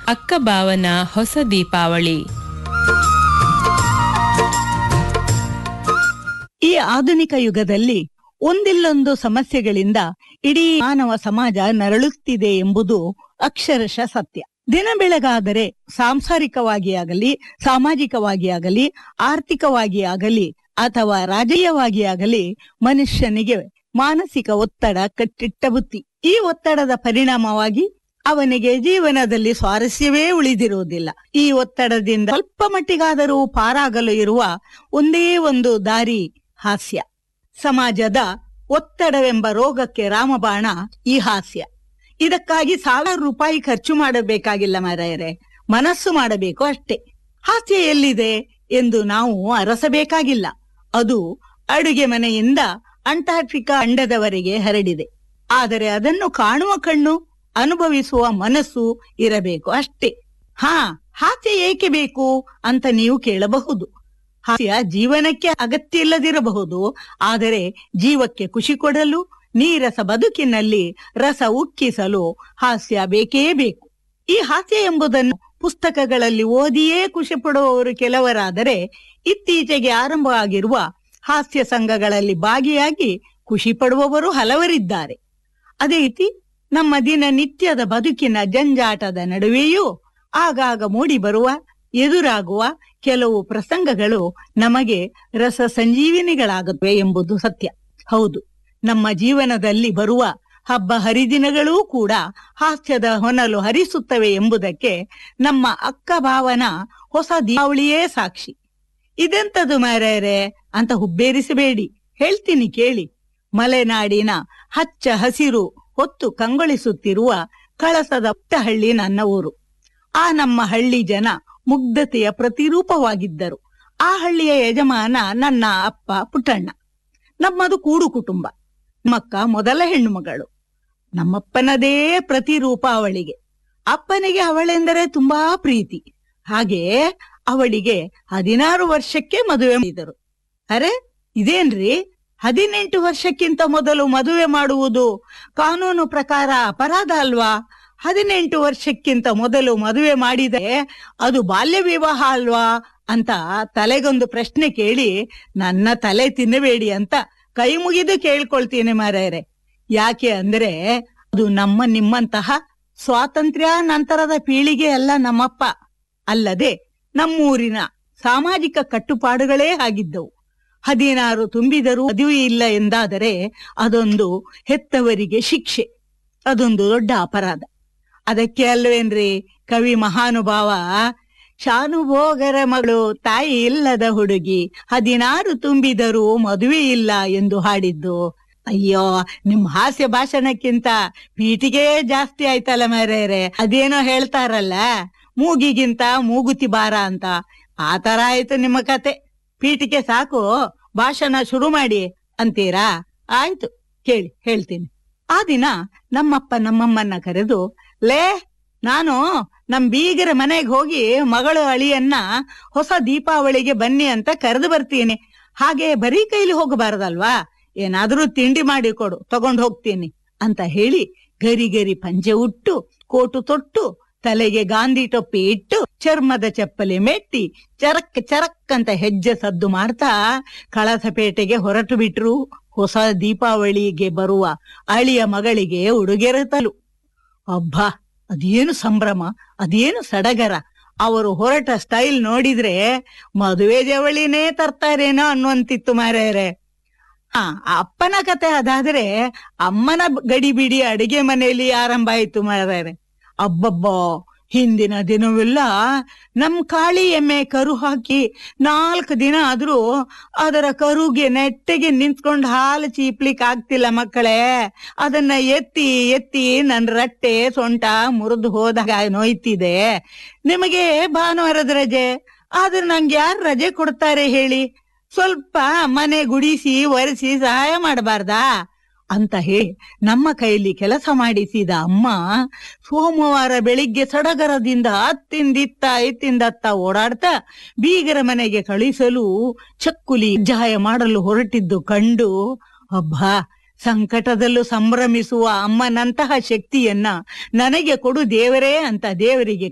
ಅಕ್ಕ ಭಾವನ ಹೊಸ ದೀಪಾವಳಿ ಈ ಆಧುನಿಕ ಯುಗದಲ್ಲಿ ಒಂದಿಲ್ಲೊಂದು ಸಮಸ್ಯೆಗಳಿಂದ ಇಡೀ ಮಾನವ ಸಮಾಜ ನರಳುತ್ತಿದೆ ಎಂಬುದು ಅಕ್ಷರಶಃ ಸತ್ಯ ದಿನ ಬೆಳಗಾದರೆ ಸಾಂಸಾರಿಕವಾಗಿ ಆಗಲಿ ಸಾಮಾಜಿಕವಾಗಿ ಆಗಲಿ ಆರ್ಥಿಕವಾಗಿ ಆಗಲಿ ಅಥವಾ ರಾಜಕೀಯವಾಗಿ ಆಗಲಿ ಮನುಷ್ಯನಿಗೆ ಮಾನಸಿಕ ಒತ್ತಡ ಕಟ್ಟಿಟ್ಟ ಬುತ್ತಿ ಈ ಒತ್ತಡದ ಪರಿಣಾಮವಾಗಿ ಅವನಿಗೆ ಜೀವನದಲ್ಲಿ ಸ್ವಾರಸ್ಯವೇ ಉಳಿದಿರುವುದಿಲ್ಲ ಈ ಒತ್ತಡದಿಂದ ಸ್ವಲ್ಪ ಮಟ್ಟಿಗಾದರೂ ಪಾರಾಗಲು ಇರುವ ಒಂದೇ ಒಂದು ದಾರಿ ಹಾಸ್ಯ ಸಮಾಜದ ಒತ್ತಡವೆಂಬ ರೋಗಕ್ಕೆ ರಾಮಬಾಣ ಈ ಹಾಸ್ಯ ಇದಕ್ಕಾಗಿ ಸಾವಿರ ರೂಪಾಯಿ ಖರ್ಚು ಮಾಡಬೇಕಾಗಿಲ್ಲ ಮಾರಾಯರೆ ಮನಸ್ಸು ಮಾಡಬೇಕು ಅಷ್ಟೇ ಹಾಸ್ಯ ಎಲ್ಲಿದೆ ಎಂದು ನಾವು ಅರಸಬೇಕಾಗಿಲ್ಲ ಅದು ಅಡುಗೆ ಮನೆಯಿಂದ ಅಂಟಾರ್ಟಿಕಾ ಅಂಡದವರೆಗೆ ಹರಡಿದೆ ಆದರೆ ಅದನ್ನು ಕಾಣುವ ಕಣ್ಣು ಅನುಭವಿಸುವ ಮನಸ್ಸು ಇರಬೇಕು ಅಷ್ಟೇ ಹಾ ಹಾಸ್ಯ ಏಕೆ ಬೇಕು ಅಂತ ನೀವು ಕೇಳಬಹುದು ಹಾಸ್ಯ ಜೀವನಕ್ಕೆ ಅಗತ್ಯ ಇಲ್ಲದಿರಬಹುದು ಆದರೆ ಜೀವಕ್ಕೆ ಖುಷಿ ಕೊಡಲು ನೀರಸ ಬದುಕಿನಲ್ಲಿ ರಸ ಉಕ್ಕಿಸಲು ಹಾಸ್ಯ ಬೇಕೇ ಬೇಕು ಈ ಹಾಸ್ಯ ಎಂಬುದನ್ನು ಪುಸ್ತಕಗಳಲ್ಲಿ ಓದಿಯೇ ಖುಷಿ ಪಡುವವರು ಕೆಲವರಾದರೆ ಇತ್ತೀಚೆಗೆ ಆರಂಭವಾಗಿರುವ ಹಾಸ್ಯ ಸಂಘಗಳಲ್ಲಿ ಭಾಗಿಯಾಗಿ ಖುಷಿ ಪಡುವವರು ಹಲವರಿದ್ದಾರೆ ಅದೇ ರೀತಿ ನಮ್ಮ ದಿನನಿತ್ಯದ ಬದುಕಿನ ಜಂಜಾಟದ ನಡುವೆಯೂ ಆಗಾಗ ಮೂಡಿ ಬರುವ ಎದುರಾಗುವ ಕೆಲವು ಪ್ರಸಂಗಗಳು ನಮಗೆ ರಸ ಸಂಜೀವಿನಿಗಳಾಗುತ್ತವೆ ಎಂಬುದು ಸತ್ಯ ಹೌದು ನಮ್ಮ ಜೀವನದಲ್ಲಿ ಬರುವ ಹಬ್ಬ ಹರಿದಿನಗಳೂ ಕೂಡ ಹಾಸ್ಯದ ಹೊನಲು ಹರಿಸುತ್ತವೆ ಎಂಬುದಕ್ಕೆ ನಮ್ಮ ಅಕ್ಕ ಭಾವನ ಹೊಸ ದೀಪಾವಳಿಯೇ ಸಾಕ್ಷಿ ಇದೆಂತದು ಮಾರ್ಯಾರೆ ಅಂತ ಹುಬ್ಬೇರಿಸಬೇಡಿ ಹೇಳ್ತೀನಿ ಕೇಳಿ ಮಲೆನಾಡಿನ ಹಚ್ಚ ಹಸಿರು ಹೊತ್ತು ಕಂಗೊಳಿಸುತ್ತಿರುವ ಕಳಸದ ಪುಟ್ಟಹಳ್ಳಿ ನನ್ನ ಊರು ಆ ನಮ್ಮ ಹಳ್ಳಿ ಜನ ಮುಗ್ಧತೆಯ ಪ್ರತಿರೂಪವಾಗಿದ್ದರು ಆ ಹಳ್ಳಿಯ ಯಜಮಾನ ನನ್ನ ಅಪ್ಪ ಪುಟ್ಟಣ್ಣ ನಮ್ಮದು ಕೂಡು ಕುಟುಂಬ ನಮ್ಮಕ್ಕ ಮೊದಲ ಹೆಣ್ಣು ಮಗಳು ನಮ್ಮಪ್ಪನದೇ ಪ್ರತಿರೂಪ ಅವಳಿಗೆ ಅಪ್ಪನಿಗೆ ಅವಳೆಂದರೆ ತುಂಬಾ ಪ್ರೀತಿ ಹಾಗೆ ಅವಳಿಗೆ ಹದಿನಾರು ವರ್ಷಕ್ಕೆ ಮದುವೆ ಮಾಡಿದರು ಅರೆ ಇದೇನ್ರಿ ಹದಿನೆಂಟು ವರ್ಷಕ್ಕಿಂತ ಮೊದಲು ಮದುವೆ ಮಾಡುವುದು ಕಾನೂನು ಪ್ರಕಾರ ಅಪರಾಧ ಅಲ್ವಾ ಹದಿನೆಂಟು ವರ್ಷಕ್ಕಿಂತ ಮೊದಲು ಮದುವೆ ಮಾಡಿದರೆ ಅದು ಬಾಲ್ಯ ವಿವಾಹ ಅಲ್ವಾ ಅಂತ ತಲೆಗೊಂದು ಪ್ರಶ್ನೆ ಕೇಳಿ ನನ್ನ ತಲೆ ತಿನ್ನಬೇಡಿ ಅಂತ ಕೈ ಮುಗಿದು ಕೇಳ್ಕೊಳ್ತೀನಿ ಮಾರಾಯರೆ ಯಾಕೆ ಅಂದ್ರೆ ಅದು ನಮ್ಮ ನಿಮ್ಮಂತಹ ಸ್ವಾತಂತ್ರ್ಯ ನಂತರದ ಪೀಳಿಗೆ ಅಲ್ಲ ನಮ್ಮಪ್ಪ ಅಲ್ಲದೆ ನಮ್ಮೂರಿನ ಸಾಮಾಜಿಕ ಕಟ್ಟುಪಾಡುಗಳೇ ಆಗಿದ್ದವು ಹದಿನಾರು ತುಂಬಿದರೂ ಮದುವೆ ಇಲ್ಲ ಎಂದಾದರೆ ಅದೊಂದು ಹೆತ್ತವರಿಗೆ ಶಿಕ್ಷೆ ಅದೊಂದು ದೊಡ್ಡ ಅಪರಾಧ ಅದಕ್ಕೆ ಅಲ್ವೇನ್ರಿ ಕವಿ ಮಹಾನುಭಾವ ಶಾನುಭೋಗರ ಮಗಳು ತಾಯಿ ಇಲ್ಲದ ಹುಡುಗಿ ಹದಿನಾರು ತುಂಬಿದರೂ ಮದುವೆ ಇಲ್ಲ ಎಂದು ಹಾಡಿದ್ದು ಅಯ್ಯೋ ನಿಮ್ ಹಾಸ್ಯ ಭಾಷಣಕ್ಕಿಂತ ಪೀಟಿಗೆ ಜಾಸ್ತಿ ಆಯ್ತಲ್ಲ ಮರೇರೆ ಅದೇನೋ ಹೇಳ್ತಾರಲ್ಲ ಮೂಗಿಗಿಂತ ಮೂಗುತಿ ಬಾರ ಅಂತ ಆ ತರ ಆಯ್ತು ನಿಮ್ಮ ಕತೆ ಪೀಟಿಗೆ ಸಾಕು ಭಾಷಣ ಶುರು ಮಾಡಿ ಅಂತೀರಾ ಆಯ್ತು ಕೇಳಿ ಹೇಳ್ತೀನಿ ಆ ದಿನ ನಮ್ಮಪ್ಪ ನಮ್ಮಮ್ಮನ್ನ ಕರೆದು ಲೇ ನಾನು ನಮ್ ಬೀಗರ ಮನೆಗೆ ಹೋಗಿ ಮಗಳು ಅಳಿಯನ್ನ ಹೊಸ ದೀಪಾವಳಿಗೆ ಬನ್ನಿ ಅಂತ ಕರೆದು ಬರ್ತೀನಿ ಹಾಗೆ ಬರೀ ಕೈಲಿ ಹೋಗಬಾರದಲ್ವಾ ಏನಾದ್ರೂ ತಿಂಡಿ ಮಾಡಿ ಕೊಡು ತಗೊಂಡ್ ಹೋಗ್ತೀನಿ ಅಂತ ಹೇಳಿ ಗರಿ ಗರಿ ಪಂಚೆ ಉಟ್ಟು ಕೋಟು ತೊಟ್ಟು ತಲೆಗೆ ಗಾಂಧಿ ಟೊಪ್ಪಿ ಇಟ್ಟು ಚರ್ಮದ ಚಪ್ಪಲಿ ಮೆಟ್ಟಿ ಚರಕ್ ಚರಕ್ ಅಂತ ಹೆಜ್ಜೆ ಸದ್ದು ಮಾಡ್ತಾ ಕಳಸಪೇಟೆಗೆ ಹೊರಟು ಬಿಟ್ರು ಹೊಸ ದೀಪಾವಳಿಗೆ ಬರುವ ಅಳಿಯ ಮಗಳಿಗೆ ಉಡುಗೆರೆ ತಲು ಅಬ್ಬಾ ಅದೇನು ಸಂಭ್ರಮ ಅದೇನು ಸಡಗರ ಅವರು ಹೊರಟ ಸ್ಟೈಲ್ ನೋಡಿದ್ರೆ ಮದುವೆ ಜವಳಿನೇ ತರ್ತಾರೇನೋ ಅನ್ನುವಂತಿತ್ತು ಮಾರ್ಯಾರೆ ಹಾ ಅಪ್ಪನ ಕತೆ ಅದಾದ್ರೆ ಅಮ್ಮನ ಗಡಿಬಿಡಿ ಅಡಿಗೆ ಮನೆಯಲ್ಲಿ ಆರಂಭ ಆಯ್ತು ಮಾರ್ಯಾರೆ ಅಬ್ಬಬ್ಬಾ ಹಿಂದಿನ ದಿನವೆಲ್ಲ ನಮ್ ಕಾಳಿ ಎಮ್ಮೆ ಕರು ಹಾಕಿ ನಾಲ್ಕು ದಿನ ಆದ್ರೂ ಅದರ ಕರುಗೆ ನೆಟ್ಟಗೆ ನಿಂತ್ಕೊಂಡು ಹಾಲು ಚೀಪ್ಲಿಕ್ ಆಗ್ತಿಲ್ಲ ಮಕ್ಕಳೇ ಅದನ್ನ ಎತ್ತಿ ಎತ್ತಿ ನನ್ ರಟ್ಟೆ ಸೊಂಟ ಮುರಿದು ಹೋದಾಗ ನೋಯ್ತಿದೆ ನಿಮಗೆ ಭಾನುವಾರದ ರಜೆ ಆದ್ರೆ ನಂಗೆ ಯಾರು ರಜೆ ಕೊಡ್ತಾರೆ ಹೇಳಿ ಸ್ವಲ್ಪ ಮನೆ ಗುಡಿಸಿ ಒರೆಸಿ ಸಹಾಯ ಮಾಡಬಾರ್ದಾ ಅಂತ ಹೇಳಿ ನಮ್ಮ ಕೈಲಿ ಕೆಲಸ ಮಾಡಿಸಿದ ಅಮ್ಮ ಸೋಮವಾರ ಬೆಳಿಗ್ಗೆ ಸಡಗರದಿಂದ ಅತ್ತಿಂದಿತ್ತ ಇತ್ತಿಂದತ್ತ ಓಡಾಡ್ತಾ ಬೀಗರ ಮನೆಗೆ ಕಳಿಸಲು ಚಕ್ಕುಲಿ ಜಾಯ ಮಾಡಲು ಹೊರಟಿದ್ದು ಕಂಡು ಅಬ್ಬಾ ಸಂಕಟದಲ್ಲೂ ಸಂಭ್ರಮಿಸುವ ಅಮ್ಮನಂತಹ ಶಕ್ತಿಯನ್ನ ನನಗೆ ಕೊಡು ದೇವರೇ ಅಂತ ದೇವರಿಗೆ